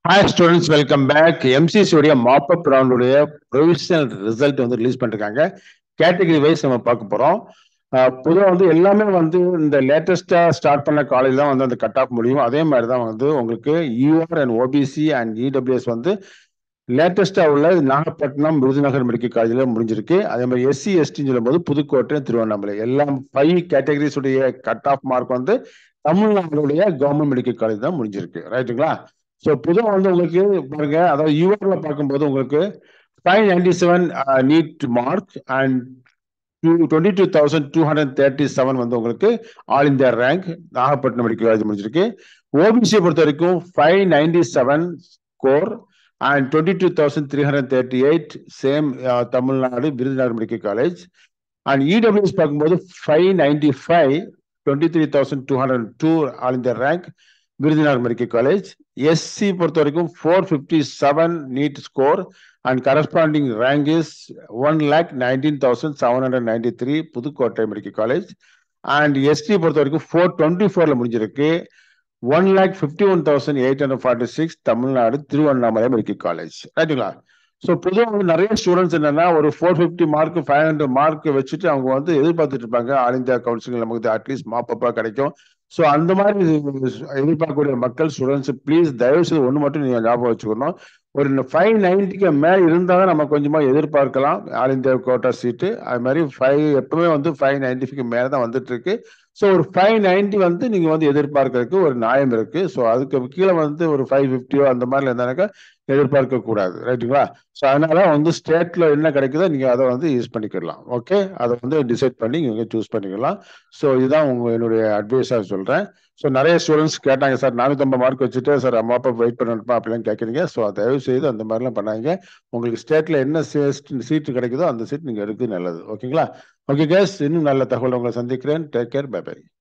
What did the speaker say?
hi students welcome back MCC உடைய மாப்பப் ரவுண்டுடைய ப்ரொவிஷனல் ரிசல்ட் வந்து ரிலீஸ் பண்ணிருக்காங்க கேட்டகரி வைஸ் நம்ம பார்க்க போறோம் பொதுவாக வந்து எல்லாமே வந்து இந்த லேட்டஸ்டா ஸ்டார்ட் பண்ண காலேஜ் தான் வந்து அந்த கட் ஆஃப் முடியும் அதே மாதிரி தான் வந்து உங்களுக்கு UR and OBC and EWS வந்து லேட்டஸ்டா உள்ள நாகப்பட்டினம் விருதுநகர் மெடிக்கல் காலேஜில் முடிஞ்சிருக்கு அதே மாதிரி எஸ்சி எஸ்டின்னு சொல்லும்போது புதுக்கோட்டை திருவண்ணாமலை எல்லாம் ஃபைவ் கேட்டகரிஸ் உடைய கட் ஆஃப் மார்க் வந்து தமிழ்நாடுடைய கவர்மெண்ட் மெடிக்கல் காலேஜ் தான் முடிஞ்சிருக்கு ரைட்டுங்களா ஸோ பொதுவாக வந்து உங்களுக்கு பாருங்க அதாவது யூஆர்ல பார்க்கும்போது உங்களுக்கு five ninety seven NEET mark and two twenty two thousand two hundred thirty seven வந்து உங்களுக்கு all India rank Nagapattinam medical college முடிஞ்சிருக்கு ஓபிசியை பொறுத்த வரைக்கும் five ninety seven score and twenty two thousand three hundred thirty eight same Tamil Nadu Virudhunagar medical college and EWS பார்க்கும்போது five ninety five twenty three thousand two hundred two all India rank Virudhunagar medical college SC பொறுத்த வரைக்கும் four fifty seven NEET score and corresponding rank is one lakh nineteen thousand seven hundred ninety three Pudukkottai medical college and ST பொறுத்த வரைக்கும் four twenty ஃபோர்ல முடிஞ்சிருக்கு one lakh fifty one thousand eight hundred forty six Tamil Nadu Tiruvannamalai medical college ரைட்டுங்களா so பொதுவாக வந்து நிறைய students என்னன்னா ஒரு four fifty mark five hundred mark வச்சுட்டு அவங்க வந்து எதிர்பார்த்துட்டு இருப்பாங்க ஆல் இந்தியா கவுன்சிலிங் நமக்கு அட்லீஸ்ட் மாப்பப்பா கிடைக்கும் ஸோ அந்த மாதிரி எதிர்பார்க்கக்கூடிய மக்கள் ஸ்டூடெண்ட்ஸ் ப்ளீஸ் தயவு செய்து ஒன்று மட்டும் நீங்கள் ஞாபகம் வச்சுக்கணும் ஒரு ஃபைவ் நைன்டிக்கு மேலே இருந்தால் தான் நம்ம கொஞ்சமாக எதிர்பார்க்கலாம் ஆல் இந்தியா கோட்டா சீட்டு அது மாதிரி ஃபைவ் எப்பவுமே வந்து ஃபைவ் நைன்டிக்கு மேலே தான் வந்துட்டு இருக்கு ஸோ ஒரு ஃபைவ் நைன்டி வந்து நீங்கள் வந்து எதிர்பார்க்கறதுக்கு ஒரு நியாயம் இருக்கு ஸோ அதுக்கு கீழே வந்து ஒரு ஃபைவ் ஃபிஃப்டியோ அந்த மாதிரி இருந்தானாக்கா எதிர்பார்க்க கூடாது ரைட்டுங்களா ஸோ அதனால வந்து ஸ்டேட்ல என்ன கிடைக்குதோ நீங்க அதை வந்து யூஸ் பண்ணிக்கலாம் ஓகே அதை வந்து டிசைட் பண்ணி நீங்க சூஸ் பண்ணிக்கலாம் ஸோ இதுதான் உங்க என்னுடைய அட்வைஸாக சொல்றேன் ஸோ நிறைய ஸ்டூடெண்ட்ஸ் கேட்டாங்க சார் நானூத்தம்பது மார்க் வச்சுட்டு சார் அம்மா அப்பா வெயிட் பண்ணணுமா அப்படிலாம் கேட்குறீங்க ஸோ தயவு செய்து அந்த மாதிரிலாம் பண்ணாங்க உங்களுக்கு ஸ்டேட்ல என்ன சீட்டு கிடைக்குதோ அந்த சீட் நீங்க எடுக்கிறது நல்லது ஓகேங்களா ஓகே கேஸ் இன்னும் நல்ல தகவல் உங்களை சந்திக்கிறேன் டேக் கேர் பை பை